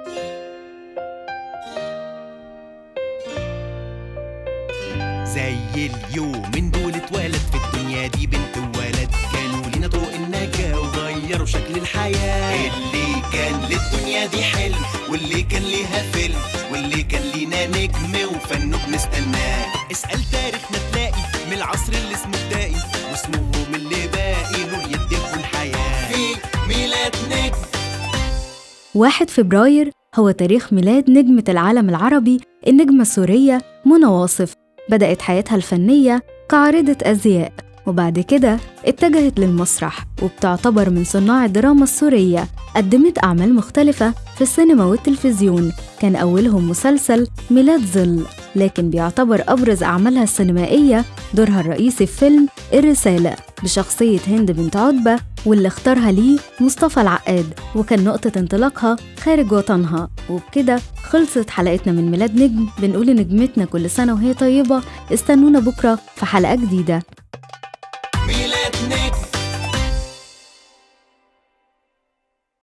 زي اليومين دول اتولد في الدنيا دي بنت وولد كانوا لينا طرق النجاة وغيروا شكل الحياة اللي كان للدنيا دي حلم واللي كان ليها فيلم واللي كان لينا نجم وفنه بنستناه اسأل تاريخنا تلاقي من العصر اللي اسمه بدائي واسمهم اللي باقي نور يديكوا الحياة في ميلاد نجم 1 فبراير هو تاريخ ميلاد نجمة العالم العربي النجمة السورية منى واصف بدأت حياتها الفنية كعارضة أزياء وبعد كده اتجهت للمسرح وبتعتبر من صناع الدراما السورية قدمت أعمال مختلفة في السينما والتلفزيون كان أولهم مسلسل ميلاد ظل لكن بيعتبر أبرز أعمالها السينمائية دورها الرئيسي في فيلم الرسالة بشخصية هند بنت عتبة واللي اختارها ليه مصطفى العقاد وكان نقطة انطلاقها خارج وطنها وبكده خلصت حلقتنا من ميلاد نجم بنقول لنجمتنا كل سنة وهي طيبة استنونا بكرة في حلقة جديدة